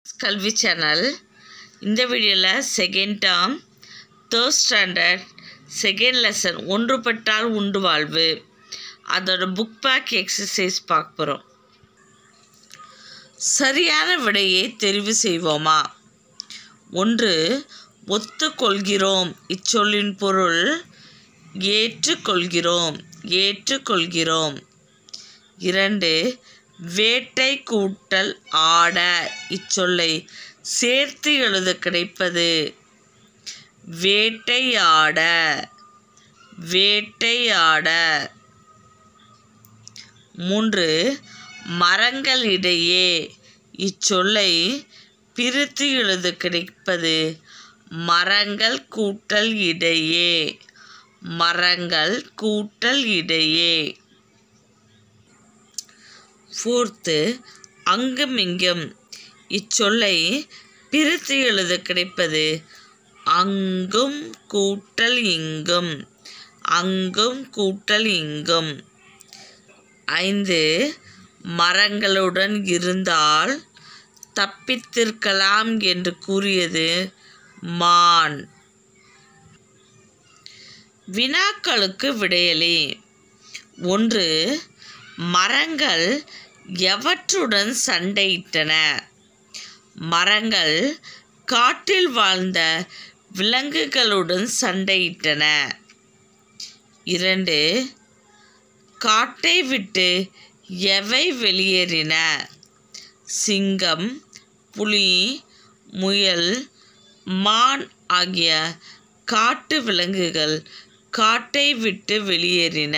கல்வி சேனல் இந்த வீடியோவில் second term third standard second lesson ஒன்றுபட்டால் உண்டு வாழ்வு அதோட புக் பேக் எக்ஸசைஸ் பார்க்க போகிறோம் சரியான விடையை தெரிவு செய்வோமா ஒன்று ஒத்துக்கொள்கிறோம் இச்சொல்லின் பொருள் ஏற்றுக்கொள்கிறோம் ஏற்றுக்கொள்கிறோம் இரண்டு வேட்டை கூட்டல் ஆட இச்சொல்லை சேர்த்து எழுத கிடைப்பது வேட்டையாட வேட்டையாட மூன்று மரங்களிடையே இச்சொல்லை பிரித்து எழுத கிடைப்பது மரங்கள் கூட்டல் இடையே மரங்கள் கூட்டல் இடையே ஃபோர்த்து அங்குமிங்கும் இச்சொல்லை பிரித்து எழுத கிடைப்பது அங்கும் கூட்டல் இங்கும் அங்கும் கூட்டல் இங்கும் ஐந்து மரங்களுடன் இருந்தால் தப்பித்திருக்கலாம் என்று கூறியது மான் வினாக்களுக்கு விடையளி ஒன்று மரங்கள் எவற்றுடன் சண்டையிட்டன மரங்கள் காட்டில் வாழ்ந்த விலங்குகளுடன் சண்டையிட்டன இரண்டு காட்டை விட்டு எவை வெளியேறின சிங்கம் புலி முயல் மான் ஆகிய காட்டு விலங்குகள் காட்டை விட்டு வெளியேறின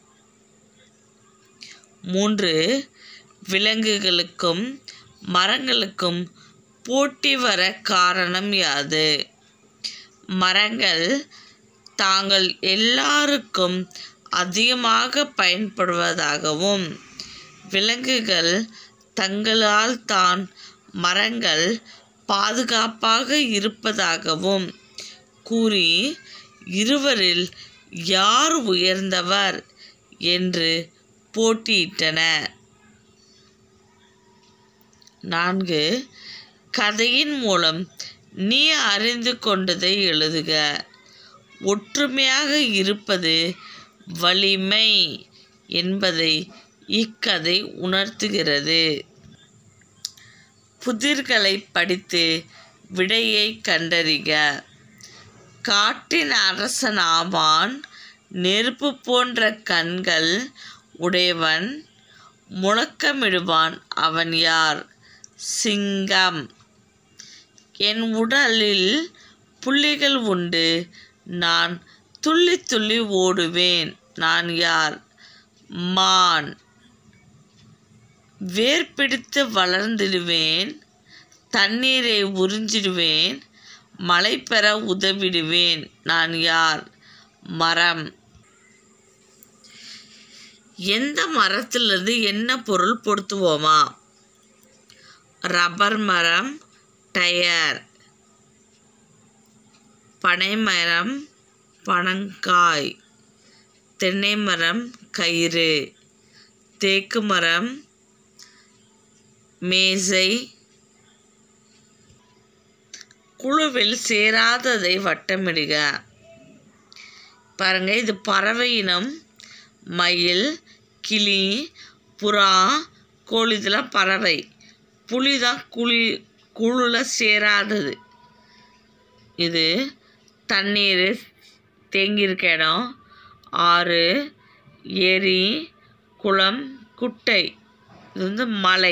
மூன்று விலங்குகளுக்கும் மரங்களுக்கும் போட்டி வர காரணம் யாது மரங்கள் தாங்கள் எல்லாருக்கும் அதிகமாக பயன்படுவதாகவும் விலங்குகள் தங்களால் தான் மரங்கள் பாதுகாப்பாக இருப்பதாகவும் கூறி இருவரில் யார் உயர்ந்தவர் என்று போட்டியிட்டன நான்கு கதையின் மூலம் நீ அறிந்து கொண்டதை எழுதுக ஒற்றுமையாக இருப்பது வலிமை என்பதை இக்கதை உணர்த்துகிறது புதிர்களை படித்து விடையை கண்டறிக காட்டின் அரசன் ஆவான் நெருப்பு போன்ற கண்கள் உடையவன் முழக்கமிடுவான் அவன் யார் சிங்கம் என் உடலில் புள்ளிகள் உண்டு நான் துள்ளி துள்ளி ஓடுவேன் நான் யார் மான் வேர் பிடித்து வளர்ந்திடுவேன் தண்ணீரை உறிஞ்சிடுவேன் மழை பெற உதவிடுவேன் நான் யார் மரம் எந்த மரத்திலிருந்து என்ன பொருள் பொருத்துவோமா ரப்பர் மரம் டயர் பனை மரம் பனங்காய் தென்னை மரம் கயிறு தேக்கு மரம் மேசை குழுவில் சேராததை வட்டமிடுக பாருங்க இது பறவை இனம் மயில் கிளி புறா கோழி இதெல்லாம் பறவை புலி தான் குழி குழுவில் சேராதது இது தண்ணீர் தேங்கியிருக்க இடம் ஆறு ஏரி குளம் குட்டை இது வந்து மலை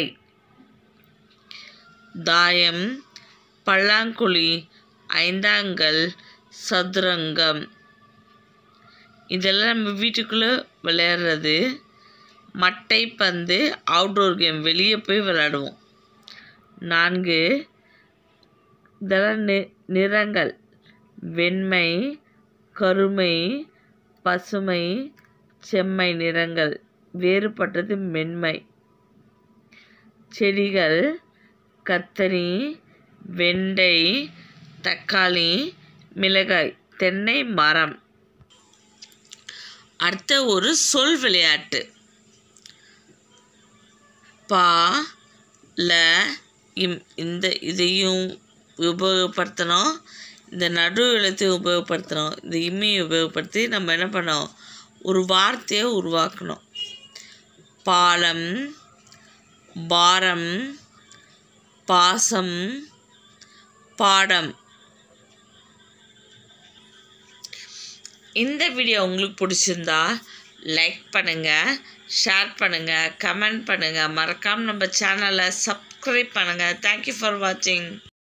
தாயம் பல்லாங்குழி ஐந்தாங்கல் சதுரங்கம் இதெல்லாம் நம்ம வீட்டுக்குள்ளே விளையாடுறது மட்டை பந்து அவுட்டோர் கேம் வெளியே போய் விளையாடுவோம் நான்கு இதெல்லாம் நி நிறங்கள் வெண்மை கருமை பசுமை செம்மை நிறங்கள் வேறுபட்டது மென்மை செடிகள் கத்தரி வெண்டை தக்காளி மிளகாய் தென்னை மரம் அடுத்த ஒரு சொல் விளையாட்டு பா ல இம் இந்த இதையும் உபயோகப்படுத்தணும் இந்த நடு எழுத்தையும் உபயோகப்படுத்தணும் இந்த இம்மையை உபயோகப்படுத்தி நம்ம என்ன பண்ணோம் ஒரு வார்த்தையை உருவாக்கணும் பாலம் பாரம் பாசம் பாடம் இந்த வீடியோ உங்களுக்கு பிடிச்சிருந்தா லைக் பண்ணுங்கள் ஷேர் பண்ணுங்கள் கமெண்ட் பண்ணுங்கள் மறக்காமல் நம்ம சேனலை சப்ஸ்கிரைப் பண்ணுங்கள் தேங்க்யூ ஃபார் வாட்சிங்